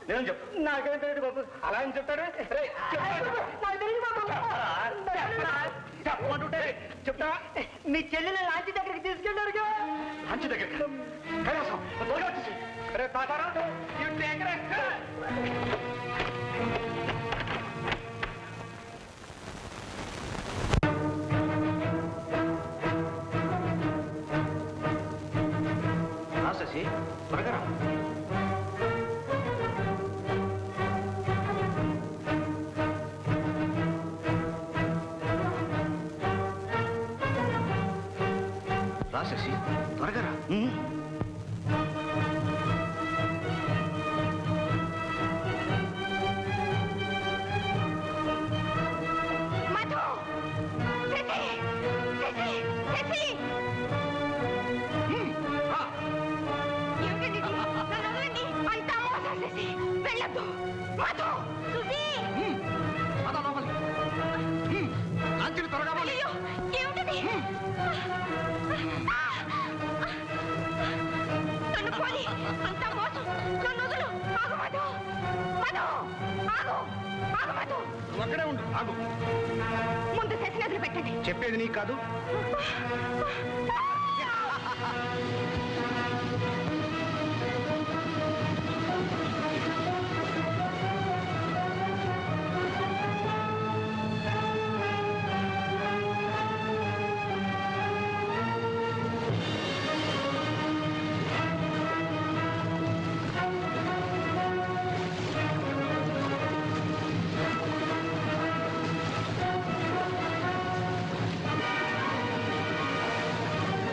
నేను చెప్పు నాకేం తెలియదు బాబు అలా అని చెప్తాడు రేయ్, చెప్తాడు. నాకు తెలియదు బాబు చెప్పరా? చెప్పమంటుంటే చెప్తా మీ చెల్లెలు లాంచి దగ్గరికి తీసుకెళ్ళారుగా మంచి దగ్గర కైలాసం త్వరగా వచ్చేసి రే తాతారా you take it. రా శశి త్వరగా రా రా శశి త్వరగా రా మధు శశి శశి శశి ఏమిటండి ఇది? నన్ను వదలండి. అంతా మోసం శశి వెళ్ళొద్దు మధు సుజీ లాంఛని త్వరగా పోనీ. అయ్యో ఏమిటిది నన్ను పోని అంతా మోసం నన్ను వదులు ఆగు మధు మధు ఆగు ఆగు మధు నువ్వు అక్కడే ఉండు ఆగు ముందు శశిని వదిలిపెట్టండి చెప్పేది నీకు కాదు ఆ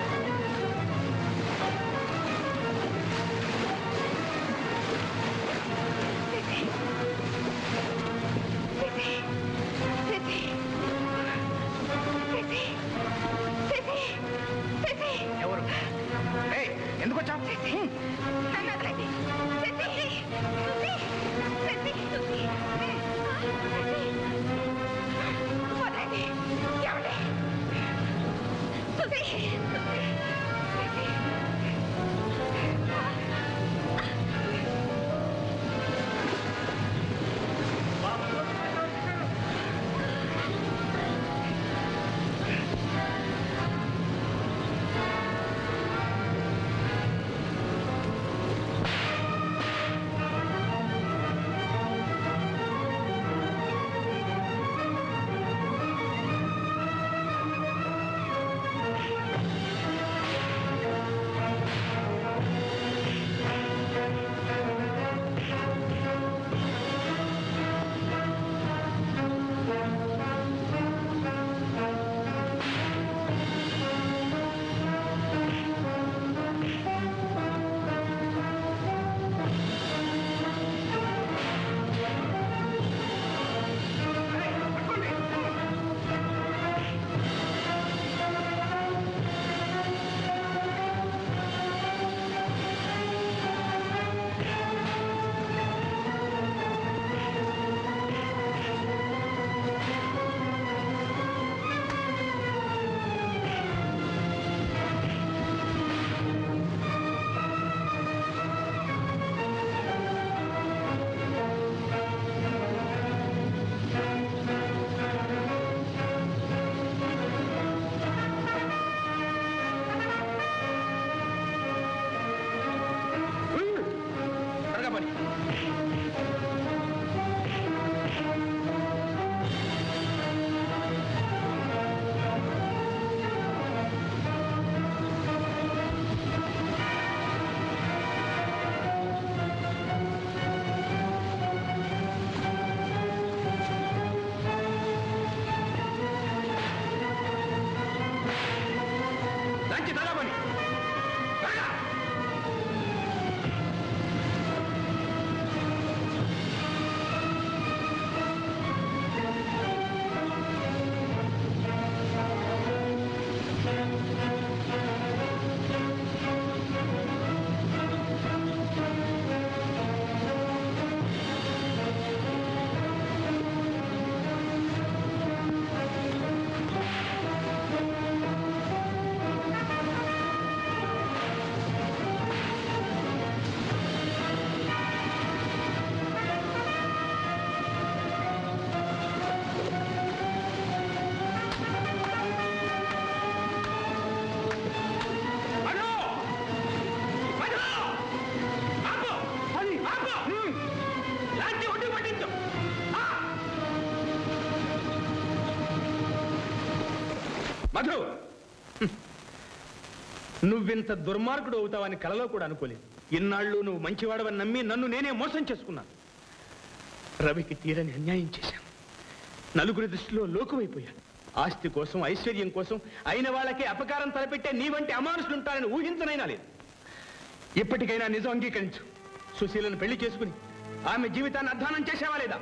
మధు హ్మ్. నువ్వింత దుర్మార్గుడు అవుతావని కలలో కూడా అనుకోలేదు ఇన్నాళ్ళు నువ్వు మంచివాడవని నమ్మి నన్ను నేనే మోసం చేసుకున్నాను రవికి తీరని అన్యాయం చేశాను నలుగురి దృష్టిలో లోకువైపోయాను ఆస్తి కోసం ఐశ్వర్యం కోసం అయిన వాళ్ళకే అపకారం తలపెట్టే నీ వంటి అమానుషులుంటారని ఊహించనైనా లేదు ఇప్పటికైనా నిజం అంగీకరించు సుశీలను పెళ్లి చేసుకుని ఆమె జీవితాన్ని అధ్వానం చేసావా లేదా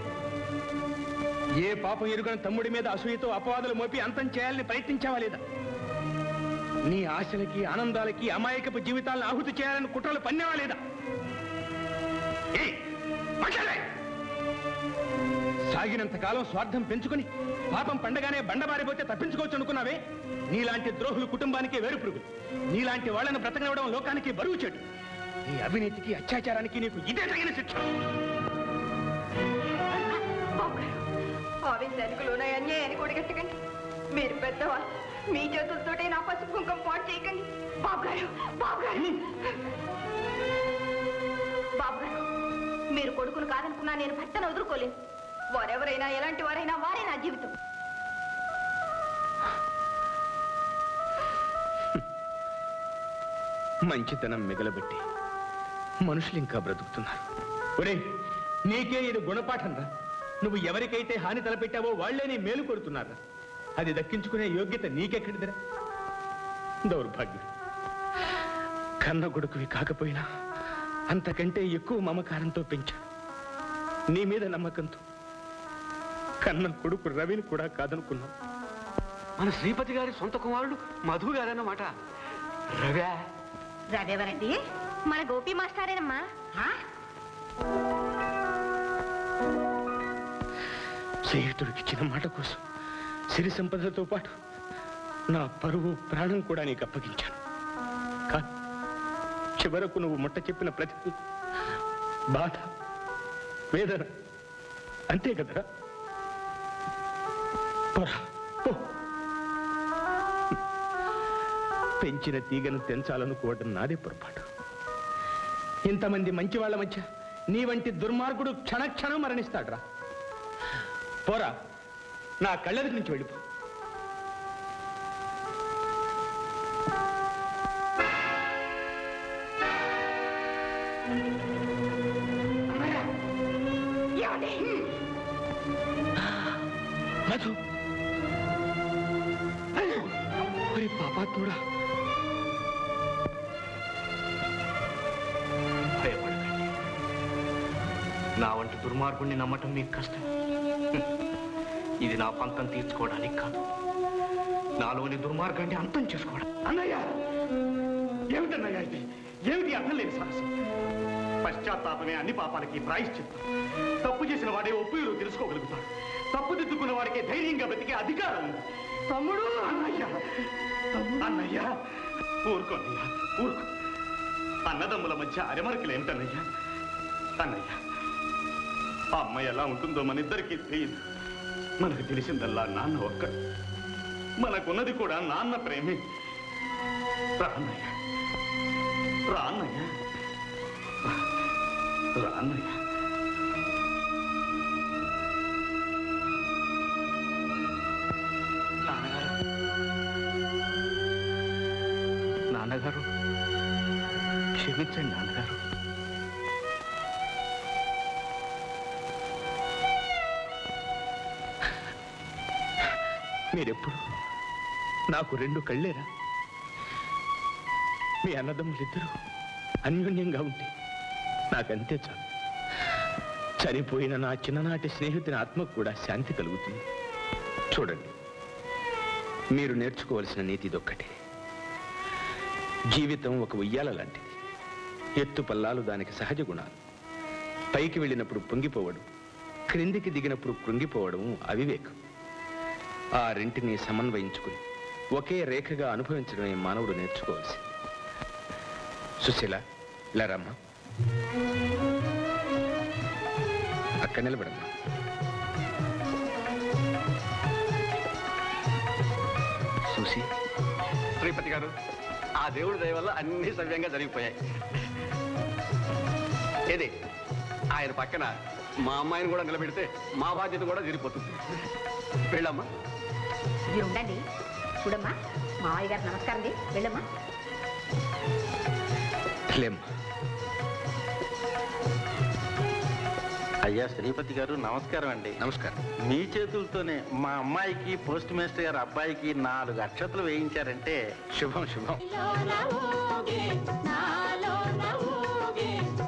ఏ పాపం ఎరుగని తమ్ముడి మీద అసూయతో అపవాదులు మోపి అంతం చేయాలని ప్రయత్నించావా లేదా నీ ఆశలకి ఆనందాలకి అమాయకపు జీవితాలను ఆహుతి చేయాలని కుట్రలు పన్నావా లేదా ఏయ్, మాట్లాడే! సాగినంత కాలం స్వార్థం పెంచుకుని పాపం పండగానే బండబారిపోతే తప్పించుకోవచ్చు అనుకున్నావే నీలాంటి ద్రోహులు కుటుంబానికి వేరు పురుగులు నీలాంటి వాళ్ళను బ్రతకనివ్వడం లోకానికి బరువు చెడు నీ అవినీతికి అత్యాచారానికి నీకు ఇదే తగిన శిక్ష బాబుగారు ఆవేశానికి లోనై అన్యాయాన్ని కూడగట్టకండి మీరు పెద్దవాళ్ళు మీ చేతులతోటే నా పసుపు కుంకం పాటు చేయకండి బాబుగారు బాబుగారు బాబుగారు మీరు కొడుకును కాదనుకున్నా నేను భర్తను వదులుకోలేను వారెవరైనా ఎలాంటి వారైనా వారే నా జీవితం మంచితనం మిగలబెట్టి మనుషులు ఇంకా బ్రతుకుతున్నారు ఒరే నీకే ఇది గుణపాఠం రా నువ్వు ఎవరికైతే హాని తలపెట్టావో వాళ్లే నీ మేలు కొడుతున్నారా అది దక్కించుకునే యోగ్యత నీకెక్కడిదిరా దౌర్భాగ్యం కన్న కొడుకువి కాకపోయినా అంతకంటే ఎక్కువ మమకారంతో పెంచాను నీ మీద నమ్మకంతో కన్న కొడుకు రవిని కూడా కాదనుకున్నాను మన శ్రీపతి గారి సొంత కుమారుడు మధు గారన్నమాట రవ్యా రాదేవరండి మన గోపి మాస్టారేనమ్మా స్నేహితుడికి ఇచ్చిన మాట కోసం సిరి సంపదలతో పాటు నా పరువు ప్రాణం కూడా నీకు అప్పగించాను కానీ చివరకు నువ్వు ముట్ట చెప్పిన ప్రతి బాధ వేదన అంతే కదరా పోరా, పో. పెంచిన తీగను తెంచాలనుకోవడం నాదే పొరపాటు ఇంతమంది మంచి వాళ్ళ మధ్య నీ వంటి దుర్మార్గుడు క్షణక్షణం మరణిస్తాడ్రా పోరా నా కళ్ళెదుటి నుంచి వెళ్ళిపో ఏమండి మధు ఒరే పాపాత్ముడా భయపడకండి నా వంటి దుర్మార్గుణ్ణి నమ్మటం మీకు కష్టం ఇది నా పంతం తీర్చుకోవడానికి కాదు నాలోని దుర్మార్గాన్ని అంతం చేసుకోవడం అన్నయ్య ఏమిటన్నయ్య ఇది ఏమిటి అర్థం లేని సాహసం పశ్చాత్తాపమే అన్ని పాపాలకి ప్రాయశ్చిత్తం తప్పు చేసిన వాడే ఒప్పులు తెలుసుకోగలుగుతాడు తప్పు దిద్దుకున్న వాడికి ధైర్యంగా బ్రతికే అధికారం ఉంది తమ్ముడు అన్నయ్య అన్నయ్య ఊరుకోన్నయ్య ఊరుకో అన్నదమ్ముల మధ్య అరెమరకలు ఏమిటన్నయ్య అన్నయ్య ఆ అమ్మాయి ఎలా ఉంటుందో మన ఇద్దరికీ తెలియదు మనకు తెలిసిందల్లా నాన్న ఒక్కడు మనకున్నది కూడా నాన్న ప్రేమే రాన్నయ్య రాన్నయ్య రాన్నయ్య నాన్నగారు నాన్నగారు క్షమించండి నాన్నగారు మీరెప్పుడు నాకు రెండు కళ్ళేరా మీ అన్నదమ్ములిద్దరూ అన్యోన్యంగా ఉంటే నాకంతే చాలు చనిపోయిన నా చిన్ననాటి స్నేహితుని ఆత్మకు కూడా శాంతి కలుగుతుంది చూడండి మీరు నేర్చుకోవలసిన నీతి ఇదొక్కటే జీవితం ఒక ఉయ్యాల లాంటిది ఎత్తు పల్లాలు దానికి సహజ గుణాలు పైకి వెళ్ళినప్పుడు పొంగిపోవడం క్రిందికి దిగినప్పుడు కృంగిపోవడం అవివేకం ఆ రెంటిని సమన్వయించుకుని ఒకే రేఖగా అనుభవించడమే మానవుడు నేర్చుకోవాల్సి సుశీల ఇలా రమ్మా అక్కడ నిలబడమ్మా చూసి శ్రీపతి గారు ఆ దేవుడి దయ వల్ల అన్ని సవ్యంగా జరిగిపోయాయి ఏది ఆయన పక్కన మా అమ్మాయిని కూడా నిలబెడితే మా బాధ్యత కూడా తీరిపోతుంది వెళ్ళమ్మా మీరు ఉండండి చూడమ్మా మావయ్య గారు నమస్కారం చేయి వెళ్ళమ్మా లేమ్మా అయ్యా శ్రీపతి గారు నమస్కారం అండి నమస్కారం మీ చేతులతోనే మా అమ్మాయికి పోస్ట్ మాస్టర్ గారు అబ్బాయికి నాలుగు అక్షతలు వేయించారంటే శుభం శుభం నాలో ఊగే నాలో ఊగే